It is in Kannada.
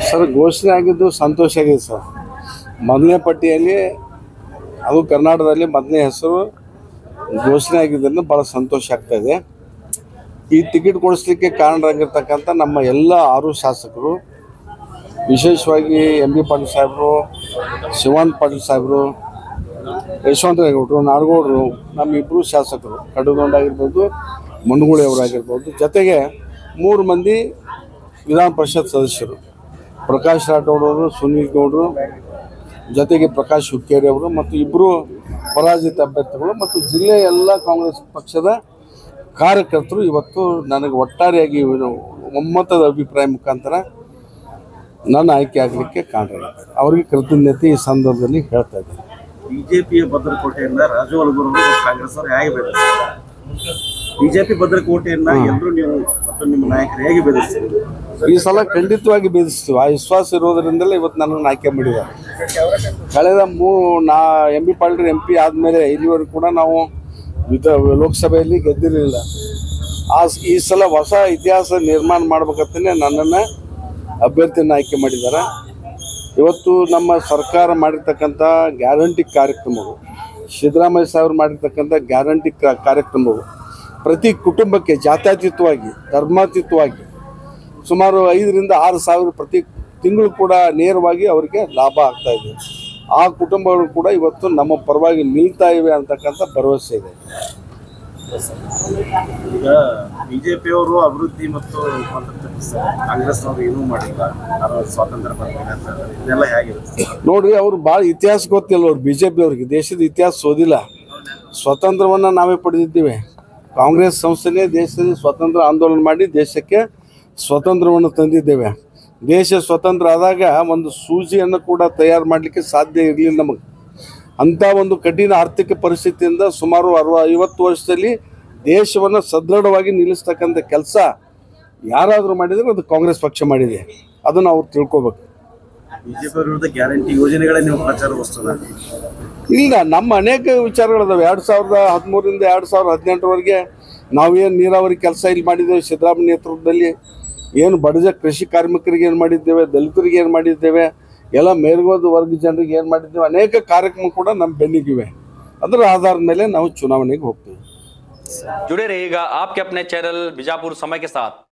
ಸರ್ ಘೋಷಣೆ ಆಗಿದ್ದು ಸಂತೋಷ ಆಗಿದೆ ಸರ್ ಮೊದಲನೇ ಪಟ್ಟಿಯಲ್ಲಿ ಅದು ಕರ್ನಾಟಕದಲ್ಲಿ ಮೊದಲನೇ ಹೆಸರು ಘೋಷಣೆ ಆಗಿದ್ದರಿಂದ ಭಾಳ ಸಂತೋಷ ಆಗ್ತಾ ಇದೆ ಈ ಟಿಕೆಟ್ ಕೊಡಿಸ್ಲಿಕ್ಕೆ ಕಾರಣರಾಗಿರ್ತಕ್ಕಂಥ ನಮ್ಮ ಎಲ್ಲ ಆರು ಶಾಸಕರು ವಿಶೇಷವಾಗಿ ಎಂ ಬಿ ಪಾಟೀಲ್ ಸಾಹೇಬರು ಶಿವಾನಂದ ಪಾಟೀಲ್ ಸಾಹೇಬರು ಯಶವಂತ ಗೌಡರು ನಾಡಗೌಡರು ನಮ್ಮಿಬ್ಬರು ಶಾಸಕರು ಕಡುಗೊಂಡಾಗಿರ್ಬೋದು ಮುನ್ಗುಳಿ ಅವರಾಗಿರ್ಬೋದು ಜೊತೆಗೆ ಮೂರು ಮಂದಿ ವಿಧಾನ ಪರಿಷತ್ ಸದಸ್ಯರು ಪ್ರಕಾಶ್ ರಾಠೋಡ್ ಅವರು ಸುನೀಲ್ ಗೌಡರು ಜೊತೆಗೆ ಪ್ರಕಾಶ್ ಹುಕ್ಕೇರಿ ಅವರು ಮತ್ತು ಇಬ್ಬರು ಪರಾಜಿತ ಅಭ್ಯರ್ಥಿಗಳು ಮತ್ತು ಜಿಲ್ಲೆಯ ಎಲ್ಲ ಕಾಂಗ್ರೆಸ್ ಪಕ್ಷದ ಕಾರ್ಯಕರ್ತರು ಇವತ್ತು ನನಗೆ ಒಟ್ಟಾರೆಯಾಗಿ ಇವರು ಒಮ್ಮತದ ಅಭಿಪ್ರಾಯ ಮುಖಾಂತರ ನನ್ನ ಆಯ್ಕೆ ಆಗಲಿಕ್ಕೆ ಕಾರಣರಾಗಿದ್ದಾರೆ ಅವರಿಗೆ ಕೃತಜ್ಞತೆ ಈ ಸಂದರ್ಭದಲ್ಲಿ ಹೇಳ್ತಾ ಇದ್ದೀನಿ ಬಿಜೆಪಿಯ ಭದ್ರಕೋಟೆಯನ್ನ ರಾಜು ಅಲಗೂರು ಕಾಂಗ್ರೆಸ್ ಅವರು ಹೇಗೆ ಬೆದರಿಸ್ತಾರೆ ಬಿಜೆಪಿ ಭದ್ರಕೋಟೆಯನ್ನ ಎಲ್ಲರೂ ನೀವು ಮತ್ತು ನಿಮ್ಮ ನಾಯಕರು ಹೇಗೆ ಬೆದರಿಸ್ತೀರಿ ಈ ಸಲ ಖಂಡಿತವಾಗಿ ಬೇಧಿಸ್ತೀವಿ ಆ ವಿಶ್ವಾಸ ಇರೋದರಿಂದಲೇ ಇವತ್ತು ನನ್ನನ್ನು ಆಯ್ಕೆ ಮಾಡಿದ್ದಾರೆ ಕಳೆದ ಮೂ ನಾ M B Patil M P ಆದಮೇಲೆ ಇಲ್ಲಿವರೆಗೂ ಕೂಡ ನಾವು ವಿಧ ಲೋಕಸಭೆಯಲ್ಲಿ ಗೆದ್ದಿರಲಿಲ್ಲ ಆ ಸ್- ಈ ಸಲ ಹೊಸ ಇತಿಹಾಸ ನಿರ್ಮಾಣ ಮಾಡ್ಬೇಕಂತಲೇ ನನ್ನನ್ನು ಅಭ್ಯರ್ಥಿಯನ್ನು ಆಯ್ಕೆ ಮಾಡಿದ್ದಾರೆ ಇವತ್ತು ನಮ್ಮ ಸರ್ಕಾರ ಮಾಡಿರ್ತಕ್ಕಂಥ ಗ್ಯಾರಂಟಿ ಕಾರ್ಯಕ್ರಮಗಳು ಸಿದ್ದರಾಮಯ್ಯ ಸಾಹೇಬರು ಮಾಡಿರ್ತಕ್ಕಂಥ ಗ್ಯಾರಂಟಿ ಕ- ಕಾರ್ಯಕ್ರಮಗಳು ಪ್ರತಿ ಕುಟುಂಬಕ್ಕೆ ಜಾತ್ಯತೀತವಾಗಿ ಧರ್ಮಾತೀತವಾಗಿ ಸುಮಾರು ಐದರಿಂದ ಆರು ಸಾವಿರ ಪ್ರತಿ ತಿಂಗಳು ಕೂಡ ನೇರವಾಗಿ ಅವರಿಗೆ ಲಾಭ ಆಗ್ತಾ ಇದೆ ಆ ಕುಟುಂಬಗಳು ಕೂಡ ಇವತ್ತು ನಮ್ಮ ಪರವಾಗಿ ನಿಲ್ತಾ ಇವೆ ಅಂತಕ್ಕಂಥ ಭರವಸೆ ಇದೆ ಈಗ ಬಿಜೆಪಿಯವರು ಅಭಿವೃದ್ಧಿ ಮತ್ತು ರೂಪಾಂತರ ತಪ್ಪಿಸ್ತಾರೆ ಕಾಂಗ್ರೆಸ್ನವರು ಏನೂ ಮಾಡಿಲ್ಲ ಅರವತ್ತು ಸ್ವಾತಂತ್ರ್ಯ ಬಂದಿದೆ ಅಂತ ಹೇಳ್ತಾರೆ. ಇದೆಲ್ಲ ಹೇಗಿರುತ್ತೆ ನೋಡ್ರಿ ಅವ್ರು ಭಾಳ ಇತಿಹಾಸ ಗೊತ್ತಿಲ್ಲ ಅವ್ರು ಬಿ ಜೆ ಪಿ ಅವ್ರಿಗೆ ದೇಶದ ಇತಿಹಾಸ ಓದಿಲ್ಲ ಸ್ವತಂತ್ರವನ್ನು ನಾವೇ ಪಡೆದಿದ್ದೀವಿ ಕಾಂಗ್ರೆಸ್ ಸಂಸ್ಥೆನೇ ದೇಶದಲ್ಲಿ ಸ್ವತಂತ್ರ ಆಂದೋಲನ ಮಾಡಿ ದೇಶಕ್ಕೆ ಸ್ವತಂತ್ರವನ್ನು ತಂದಿದ್ದೇವೆ ದೇಶ ಸ್ವತಂತ್ರ ಆದಾಗ ಒಂದು ಸೂಜಿಯನ್ನು ಕೂಡ ತಯಾರು ಮಾಡಲಿಕ್ಕೆ ಸಾಧ್ಯ ಇರಲಿಲ್ಲ ನಮಗೆ ಅಂಥ ಒಂದು ಕಠಿಣ ಆರ್ಥಿಕ ಪರಿಸ್ಥಿತಿಯಿಂದ ಸುಮಾರು ಅರವ ಐವತ್ತು ವರ್ಷದಲ್ಲಿ ದೇಶವನ್ನು ಸದೃಢವಾಗಿ ನಿಲ್ಲಿಸ್ತಕ್ಕಂಥ ಕೆಲಸ ಯಾರಾದರೂ ಮಾಡಿದರೆ ಅದು ಕಾಂಗ್ರೆಸ್ ಪಕ್ಷ ಮಾಡಿದೆ ಅದನ್ನು ಅವ್ರು ತಿಳ್ಕೊಬೇಕು ಬಿಜೆಪಿ ವಿರುದ್ಧ ಗ್ಯಾರಂಟಿ ಯೋಜನೆಗಳೇ ನೀವು ಪ್ರಚಾರ ವಸ್ತುನ ಇಲ್ಲ ನಮ್ಮ ಅನೇಕ ವಿಚಾರಗಳಿದಾವೆ ಎರಡು ಸಾವಿರದ ಹದಿಮೂರರಿಂದ ಎರಡು ಸಾವಿರದ ಹದಿನೆಂಟರವರೆಗೆ ನಾವೇನು ನೀರಾವರಿ ಕೆಲಸ ಇಲ್ಲಿ ಮಾಡಿದ್ದೇವೆ ಸಿದ್ದರಾಮಯ್ಯ ನೇತೃತ್ವದಲ್ಲಿ ಏನು ಬಡಜ ಕೃಷಿ ಕಾರ್ಮಿಕರಿಗೆ ಏನು ಮಾಡಿದ್ದೇವೆ ದಲಿತರಿಗೆ ಏನು ಮಾಡಿದ್ದೇವೆ ಎಲ್ಲ ಮೇಲ್ಗೋದ ವರ್ಗ ಜನರಿಗೆ ಏನು ಮಾಡಿದ್ದೇವೆ ಅನೇಕ ಕಾರ್ಯಕ್ರಮ ಕೂಡ ನಮ್ಮ ಬೆನ್ನಿಗಿವೆ ಅದರ ಆಧಾರದ ಮೇಲೆ ನಾವು ಚುನಾವಣೆಗೆ ಹೋಗ್ತೀವಿ जुड़े रहिएगा आपके अपने चैनल बीजापुर समय के साथ